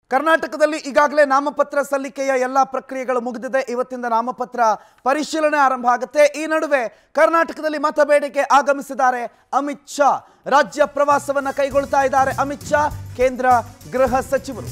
ಕರ್ನಾಟಕದಲ್ಲಿ ಈಗಾಗಲೇ ನಾಮಪತ್ರ ಸಲ್ಲಿಕೆಯ ಎಲ್ಲ ಪ್ರಕ್ರಿಯೆಗಳು ಮುಗಿದಿದೆ ಇವತ್ತಿಂದ ನಾಮಪತ್ರ ಪರಿಶೀಲನೆ ಆರಂಭ ಆಗುತ್ತೆ ಈ ನಡುವೆ ಕರ್ನಾಟಕದಲ್ಲಿ ಮತ ಬೇಡಿಕೆ ಆಗಮಿಸಿದ್ದಾರೆ ಅಮಿತ್ ಶಾ ರಾಜ್ಯ ಪ್ರವಾಸವನ್ನ ಕೈಗೊಳ್ತಾ ಇದ್ದಾರೆ ಅಮಿತ್ ಶಾ ಕೇಂದ್ರ ಗೃಹ ಸಚಿವರು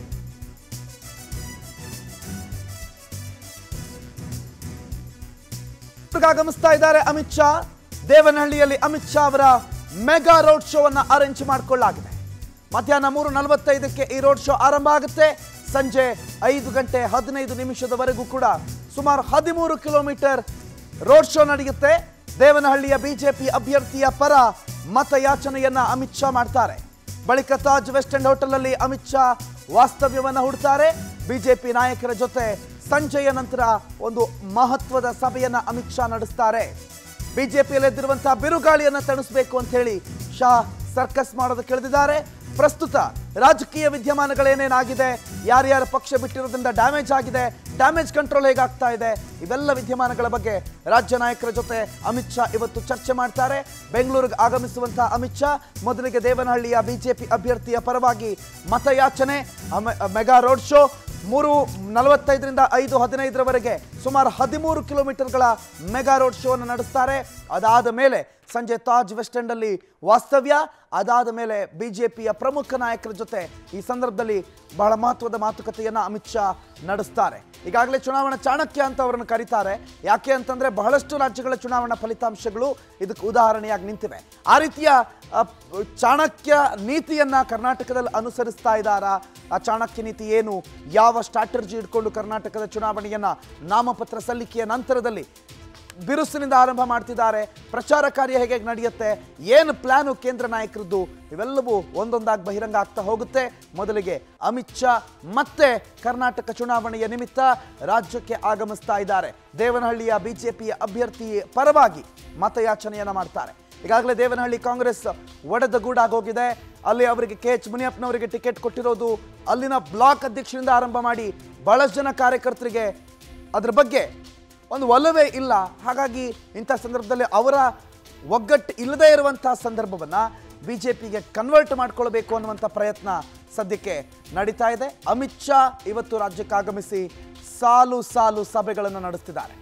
ಆಗಮಿಸ್ತಾ ಇದ್ದಾರೆ ಅಮಿತ್ ಶಾ ದೇವನಹಳ್ಳಿಯಲ್ಲಿ ಅಮಿತ್ ಶಾ ಅವರ ಮೆಗಾ ರೋಡ್ ಶೋ ಅನ್ನ ಅರೇಂಜ್ ಮಾಡಿಕೊಳ್ಳಲಾಗಿದೆ ಮಧ್ಯಾಹ್ನ ಮೂರು ನಲವತ್ತೈದಕ್ಕೆ ಈ ರೋಡ್ ಶೋ ಆರಂಭ ಆಗುತ್ತೆ ಸಂಜೆ ಐದು ಗಂಟೆ ಹದಿನೈದು ನಿಮಿಷದವರೆಗೂ ಕೂಡ ಸುಮಾರು ಹದಿಮೂರು ಕಿಲೋಮೀಟರ್ ರೋಡ್ ಶೋ ನಡೆಯುತ್ತೆ ದೇವನಹಳ್ಳಿಯ ಬಿಜೆಪಿ ಅಭ್ಯರ್ಥಿಯ ಪರ ಮತಯಾಚನೆಯನ್ನ ಅಮಿತ್ ಶಾ ಮಾಡ್ತಾರೆ ಬಳಿಕ ತಾಜ್ ವೆಸ್ಟ್ ಎಂಡ್ ಹೋಟೆಲ್ನಲ್ಲಿ ಅಮಿತ್ ಶಾ ವಾಸ್ತವ್ಯವನ್ನ ಹೂಡ್ತಾರೆ ಬಿಜೆಪಿ ನಾಯಕರ ಜೊತೆ ಸಂಜೆಯ ನಂತರ ಒಂದು ಮಹತ್ವದ ಸಭೆಯನ್ನ ಅಮಿತ್ ಶಾ ನಡೆಸ್ತಾರೆ ಬಿಜೆಪಿಯಲ್ಲಿ ಎದ್ದಿರುವಂತಹ ಬಿರುಗಾಳಿಯನ್ನ ತಣಿಸಬೇಕು ಅಂತ ಹೇಳಿ ಶಾ ಸರ್ಕಸ್ ಮಾಡೋದಕ್ಕೆ ಇಳಿದಿದ್ದಾರೆ ಪ್ರಸ್ತುತ ರಾಜಕೀಯ ವಿದ್ಯಮಾನಗಳೇನೇನಾಗಿದೆ ಯಾರ್ಯಾರ ಪಕ್ಷ ಬಿಟ್ಟಿರೋದ್ರಿಂದ ಡ್ಯಾಮೇಜ್ ಆಗಿದೆ ಡ್ಯಾಮೇಜ್ ಕಂಟ್ರೋಲ್ ಹೇಗಾಗ್ತಾ ಇದೆ ಇವೆಲ್ಲ ವಿದ್ಯಮಾನಗಳ ಬಗ್ಗೆ ರಾಜ್ಯ ನಾಯಕರ ಜೊತೆ ಅಮಿತ್ ಶಾ ಇವತ್ತು ಚರ್ಚೆ ಮಾಡ್ತಾರೆ ಬೆಂಗಳೂರಿಗೆ ಆಗಮಿಸುವಂತಹ ಅಮಿತ್ ಶಾ ಮೊದಲಿಗೆ ದೇವನಹಳ್ಳಿಯ ಬಿಜೆಪಿ ಅಭ್ಯರ್ಥಿಯ ಪರವಾಗಿ ಮತಯಾಚನೆ ಅಮ- ಮೆಗಾ ರೋಡ್ ಶೋ ಮೂರು ನಲವತ್ತೈದರಿಂದ ಐದು ಹದಿನೈದರವರೆಗೆ ಸುಮಾರು ಹದಿಮೂರು ಕಿಲೋಮೀಟರ್ಗಳ ಮೆಗಾ ರೋಡ್ ಶೋ ಅನ್ನು ನಡೆಸ್ತಾರೆ ಅದಾದ ಮೇಲೆ ಸಂಜೆ ತಾಜ್ ವೆಸ್ಟ್ ಎಂಡ್ ಅಲ್ಲಿ ವಾಸ್ತವ್ಯ ಅದಾದ ಮೇಲೆ ಬಿಜೆಪಿಯ ಪ್ರಮುಖ ನಾಯಕರ ಜೊತೆ ಈ ಸಂದರ್ಭದಲ್ಲಿ ಬಹಳ ಮಹತ್ವದ ಮಾತುಕತೆಯನ್ನ ಅಮಿತ್ ಶಾ ನಡೆಸ್ತಾರೆ ಈಗಾಗಲೇ ಚುನಾವಣಾ ಚಾಣಕ್ಯ ಅಂತ ಅವರನ್ನು ಕರೀತಾರೆ ಯಾಕೆ ಅಂತಂದ್ರೆ ಬಹಳಷ್ಟು ರಾಜ್ಯಗಳ ಚುನಾವಣಾ ಫಲಿತಾಂಶಗಳು ಇದಕ್ಕೆ ಉದಾಹರಣೆಯಾಗಿ ನಿಂತಿವೆ ಆ ರೀತಿಯ ಅ, ಚಾಣಕ್ಯ ನೀತಿಯನ್ನ ಕರ್ನಾಟಕದಲ್ಲಿ ಅನುಸರಿಸ್ತಾ ಇದ್ದಾರಾ ಆ ಚಾಣಕ್ಯ ನೀತಿ ಏನು ಯಾವ ಸ್ಟ್ರಾಟರ್ಜಿ ಇಟ್ಕೊಂಡು ಕರ್ನಾಟಕದ ಚುನಾವಣೆಯನ್ನ ನಾಮಪತ್ರ ಸಲ್ಲಿಕೆಯ ನಂತರದಲ್ಲಿ ಬಿರುಸಿನಿಂದ ಆರಂಭ ಮಾಡ್ತಿದ್ದಾರೆ ಪ್ರಚಾರ ಕಾರ್ಯ ಹೇಗೆ ನಡೆಯುತ್ತೆ ಏನು ಪ್ಲಾನು ಕೇಂದ್ರ ನಾಯಕರದ್ದು ಇವೆಲ್ಲವೂ ಒಂದೊಂದಾಗಿ ಬಹಿರಂಗ ಆಗ್ತಾ ಹೋಗುತ್ತೆ ಮೊದಲಿಗೆ ಅಮಿತ್ ಶಾ ಮತ್ತೆ ಕರ್ನಾಟಕ ಚುನಾವಣೆಯ ನಿಮಿತ್ತ ರಾಜ್ಯಕ್ಕೆ ಆಗಮಿಸ್ತಾ ಇದ್ದಾರೆ ದೇವನಹಳ್ಳಿಯ ಬಿಜೆಪಿಯ ಅಭ್ಯರ್ಥಿ ಪರವಾಗಿ ಮತಯಾಚನೆಯನ್ನ ಮಾಡ್ತಾರೆ ಈಗಾಗಲೇ ದೇವನಹಳ್ಳಿ ಕಾಂಗ್ರೆಸ್ ಒಡೆದ ಗೂಡಾಗೋಗಿದೆ ಅಲ್ಲಿ ಅವರಿಗೆ ಕೆ ಎಚ್ ಮುನಿಯಪ್ಪನವರಿಗೆ ಟಿಕೆಟ್ ಕೊಟ್ಟಿರೋದು ಅಲ್ಲಿನ ಬ್ಲಾಕ್ ಅಧ್ಯಕ್ಷರಿಂದ ಆರಂಭ ಮಾಡಿ ಬಹಳಷ್ಟು ಜನ ಕಾರ್ಯಕರ್ತರಿಗೆ ಅದ್ರ ಬಗ್ಗೆ ಒಂದು ಒಲವೇ ಇಲ್ಲ ಹಾಗಾಗಿ ಇಂಥ ಸಂದರ್ಭದಲ್ಲಿ ಅವರ ಒಗ್ಗಟ್ಟು ಇಲ್ಲದೇ ಇರುವಂತಹ ಸಂದರ್ಭವನ್ನ ಬಿಜೆಪಿಗೆ ಕನ್ವರ್ಟ್ ಮಾಡ್ಕೊಳ್ಬೇಕು ಅನ್ನುವಂಥ ಪ್ರಯತ್ನ ಸದ್ಯಕ್ಕೆ ನಡೀತಾ ಇದೆ ಅಮಿತ್ ಶಾ ಇವತ್ತು ರಾಜ್ಯಕ್ಕೆ ಆಗಮಿಸಿ ಸಾಲು ಸಾಲು ಸಭೆಗಳನ್ನು ನಡೆಸ್ತಿದ್ದಾರೆ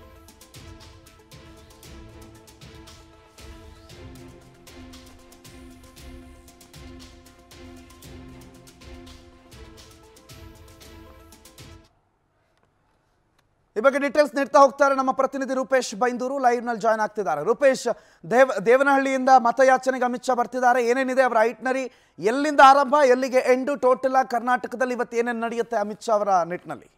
ಈ ಬಗ್ಗೆ ಡೀಟೇಲ್ಸ್ ನೀಡ್ತಾ ಹೋಗ್ತಾರೆ ನಮ್ಮ ಪ್ರತಿನಿಧಿ ರೂಪೇಶ್ ಬೈಂದೂರು ಲೈವ್ ನಲ್ಲಿ ಜಾಯ್ನ್ ಆಗ್ತಿದ್ದಾರೆ ರೂಪೇಶ್ ದೇವ ದೇವನಹಳ್ಳಿಯಿಂದ ಮತಯಾಚನೆಗೆ ಅಮಿತ್ ಶಾ ಬರ್ತಿದ್ದಾರೆ ಏನೇನಿದೆ ಅವರ ಐಟ್ನರಿ ಎಲ್ಲಿಂದ ಆರಂಭ ಎಲ್ಲಿಗೆ ಎಂಡು ಟೋಟಲ್ ಆಗಿ ಕರ್ನಾಟಕದಲ್ಲಿ ಇವತ್ತು ಏನೇನು ನಡೆಯುತ್ತೆ ಅಮಿತ್ ಶಾ ಅವರ ನಿಟ್ಟಿನಲ್ಲಿ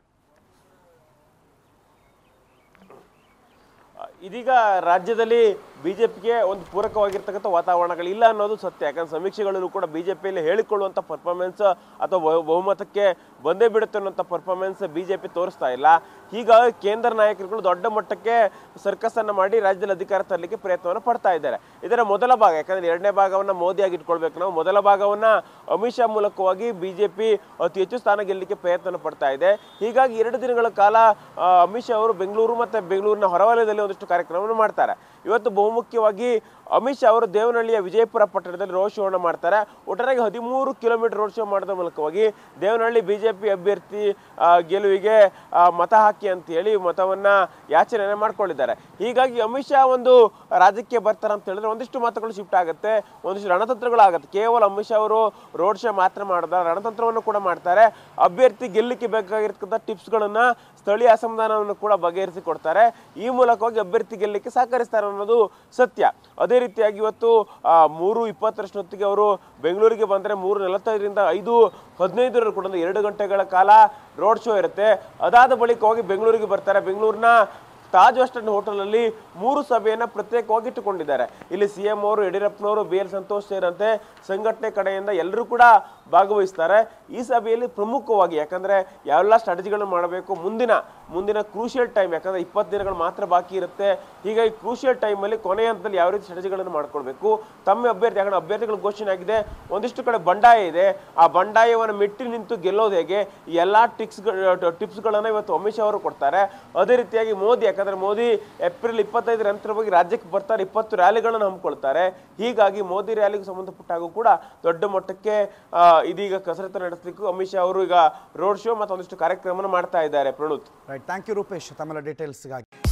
ಇದೀಗ ರಾಜ್ಯದಲ್ಲಿ ಬಿಜೆಪಿಗೆ ಒಂದು ಪೂರಕವಾಗಿರ್ತಕ್ಕಂಥ ವಾತಾವರಣಗಳಿಲ್ಲ ಅನ್ನೋದು ಸತ್ಯ ಯಾಕಂದ್ರೆ ಸಮೀಕ್ಷೆಗಳಲ್ಲೂ ಕೂಡ ಬಿಜೆಪಿಯಲ್ಲಿ ಹೇಳಿಕೊಳ್ಳುವಂಥ ಪರ್ಫಾರ್ಮೆನ್ಸ್ ಅಥವಾ ಬಹು- ಬಹುಮತಕ್ಕೆ ಬಂದೇ ಬಿಡುತ್ತೆ ಅನ್ನೋಂಥ ಪರ್ಫಾರ್ಮೆನ್ಸ್ ಬಿಜೆಪಿ ತೋರಿಸ್ತಾ ಇಲ್ಲ ಹೀಗಾಗಿ ಕೇಂದ್ರ ನಾಯಕರುಗಳು ದೊಡ್ಡ ಮಟ್ಟಕ್ಕೆ ಸರ್ಕಸ್ ಅನ್ನ ಮಾಡಿ ರಾಜ್ಯದಲ್ಲಿ ಅಧಿಕಾರ ತರಲಿಕ್ಕೆ ಪ್ರಯತ್ನವನ್ನು ಪಡ್ತಾ ಇದ್ದಾರೆ ಇದರ ಮೊದಲ ಭಾಗ ಯಾಕಂದ್ರೆ ಎರಡನೇ ಭಾಗವನ್ನ ಮೋದಿಯಾಗಿ ಇಟ್ಕೊಳ್ಬೇಕು ನಾವು ಮೊದಲ ಭಾಗವನ್ನ ಅಮಿತ್ ಶಾ ಮೂಲಕವಾಗಿ ಬಿಜೆಪಿ ಅತಿ ಹೆಚ್ಚು ಸ್ಥಾನ ಗೆಲ್ಲಲಿಕ್ಕೆ ಪ್ರಯತ್ನ ಪಡ್ತಾ ಇದೆ ಹೀಗಾಗಿ ಎರಡು ದಿನಗಳ ಕಾಲ ಆ, ಅಮಿತ್ ಶಾ ಅವರು ಬೆಂಗಳೂರು ಮತ್ತೆ ಬೆಂಗಳೂರಿನ ಹೊರವಲಯದಲ್ಲಿ ಒಂದಿಷ್ಟು ಕಾರ್ಯಕ್ರಮವನ್ನು ಮಾಡ್ತಾರೆ ಇವತ್ತು ಬಹುಮುಖ್ಯವಾಗಿ ಅಮಿತ್ ಶಾ ಅವರು ದೇವನಹಳ್ಳಿಯ ವಿಜಯಪುರ ಪಟ್ಟಣದಲ್ಲಿ ರೋಡ್ ಶೋವನ್ನು ಮಾಡ್ತಾರೆ ಒಟ್ಟಾರೆಯಾಗಿ ಹದಿಮೂರು ಕಿಲೋಮೀಟರ್ ರೋಡ್ ಶೋ ಮಾಡೋದ್ರ ಮೂಲಕವಾಗಿ ದೇವನಹಳ್ಳಿ ಬಿಜೆಪಿ ಅಭ್ಯರ್ಥಿ ಆ, ಗೆಲುವಿಗೆ ಆ, ಮತ ಹಾಕಿ ಅಂತ ಹೇಳಿ ಮತವನ್ನ ಯಾಚನೆ ಮಾಡ್ಕೊಂಡಿದ್ದಾರೆ ಹೀಗಾಗಿ ಅಮಿತ್ ಶಾ ಒಂದು ರಾಜ್ಯಕ್ಕೆ ಬರ್ತಾರೆ ಅಂತ ಹೇಳಿದ್ರೆ ಒಂದಿಷ್ಟು ಮಾತುಗಳು ಶಿಫ್ಟ್ ಆಗುತ್ತೆ ಒಂದಿಷ್ಟು ರಣತಂತ್ರಗಳಾಗುತ್ತೆ ಕೇವಲ ಅಮಿತ್ ಶಾ ಅವರು ರೋಡ್ ಶೋ ಮಾತ್ರ ಮಾಡಿದ ರಣತಂತ್ರವನ್ನು ಕೂಡ ಮಾಡ್ತಾರೆ ಅಭ್ಯರ್ಥಿ ಗೆಲ್ಲಕ್ಕೆ ಬೇಕಾಗಿರ್ತಕ್ಕಂಥ ಟಿಪ್ಸ್ಗಳನ್ನ ಸ್ಥಳೀಯ ಅಸಮಾಧಾನವನ್ನು ಕೂಡ ಬಗೆಹರಿಸಿ ಕೊಡ್ತಾರೆ ಈ ಮೂಲಕವಾಗಿ ಅಭ್ಯರ್ಥಿ ಗೆಲ್ಲಕ್ಕೆ ಸಹಕರಿಸ್ತಾರೆ ಅನ್ನೋದು ಸತ್ಯ ಅದೇ ರೀತಿಯಾಗಿ ಇವತ್ತು ಆ, ಮೂರು ಇಪ್ಪತ್ತರಷ್ಟೊತ್ತಿಗೆ ಅವರು ಬೆಂಗಳೂರಿಗೆ ಬಂದರೆ ಮೂರು ನಲವತ್ತೈದರಿಂದ ಐದು ಹದಿನೈದರ ಕೂಡ ಒಂದು ಎರಡು ಗಂಟೆಗಳ ಕಾಲ ರೋಡ್ ಶೋ ಇರುತ್ತೆ ಅದಾದ ಬಳಿಕ ಹೋಗಿ ಬೆಂಗಳೂರಿಗೆ ಬರ್ತಾರೆ ಬೆಂಗಳೂರಿನ ತಾಜ್ ವೆಸ್ಟ್ ಎಂಡ್ ಹೋಟೆಲಲ್ಲಿ ಮೂರು ಸಭೆಯನ್ನ ಪ್ರತ್ಯೇಕವಾಗಿ ಇಟ್ಟುಕೊಂಡಿದ್ದಾರೆ ಇಲ್ಲಿ ಸಿ ಎಂ ಅವರು ಯಡಿಯೂರಪ್ಪನವರು ಬಿ ಎಲ್ ಸಂತೋಷ್ ಸೇರಿದಂತೆ ಸಂಘಟನೆ ಕಡೆಯಿಂದ ಎಲ್ಲರೂ ಕೂಡ ಭಾಗವಹಿಸ್ತಾರೆ ಈ ಸಭೆಯಲ್ಲಿ ಪ್ರಮುಖವಾಗಿ ಯಾಕಂದ್ರೆ ಯಾವೆಲ್ಲ ಸ್ಟ್ರಾಟಜಿಗಳನ್ನು ಮಾಡಬೇಕು ಮುಂದಿನ ಮುಂದಿನ ಕ್ರೂಷಿಯಲ್ ಟೈಮ್ ಯಾಕಂದ್ರೆ ಇಪ್ಪತ್ತು ದಿನಗಳು ಮಾತ್ರ ಬಾಕಿ ಇರುತ್ತೆ ಹೀಗಾಗಿ ಕ್ರೂಷಿಯಲ್ ಟೈಮಲ್ಲಿ ಕೊನೆಯ ಹಂತದಲ್ಲಿ ಯಾವ ರೀತಿ ಸ್ಟ್ರಾಟಜಿಗಳನ್ನು ಮಾಡ್ಕೊಳ್ಬೇಕು ತಮ್ಮ ಅಭ್ಯರ್ಥಿ ಯಾಕಂದ್ರೆ ಅಭ್ಯರ್ಥಿಗಳು ಘೋಷಣೆ ಆಗಿದೆ ಒಂದಿಷ್ಟು ಕಡೆ ಬಂಡಾಯ ಇದೆ ಆ ಬಂಡಾಯವನ್ನು ಮೆಟ್ಟಿ ನಿಂತು ಗೆಲ್ಲೋದು ಹೇಗೆ ಈ ಎಲ್ಲ ಟಿಕ್ಸ್ ಟಿಪ್ಸ್ಗಳನ್ನು ಇವತ್ತು ಅಮಿತ್ ಶಾ ಅವರು ಕೊಡ್ತಾರೆ ಅದೇ ರೀತಿಯಾಗಿ ಮೋದಿ ಯಾಕಂದ್ರೆ ಮೋದಿ ಏಪ್ರಿಲ್ ಇಪ್ಪತ್ತೈದರ ನಂತರವಾಗಿ ರಾಜ್ಯಕ್ಕೆ ಬರ್ತಾರೆ ಇಪ್ಪತ್ತು ರ್ಯಾಲಿಗಳನ್ನು ಹಮ್ಮಿಕೊಳ್ತಾರೆ ಹೀಗಾಗಿ ಮೋದಿ ರ್ಯಾಲಿಗೆ ಸಂಬಂಧಪಟ್ಟಾಗೂ ಕೂಡ ದೊಡ್ಡ ಮಟ್ಟಕ್ಕೆ ಆ, ಇದೀಗ ಕಸರತ್ತು ನಡೆಸಲಿಕ್ಕೂ ಅಮಿತ್ ಶಾ ಅವರು ಈಗ ರೋಡ್ ಶೋ ಮತ್ತು ಒಂದಿಷ್ಟು ಕಾರ್ಯಕ್ರಮನ ಮಾಡ್ತಾ ಇದ್ದಾರೆ Pranuth right thank you Rupesh ತಮ್ಮೆಲ್ಲ ಡೀಟೇಲ್ಸ್ಗಾಗಿ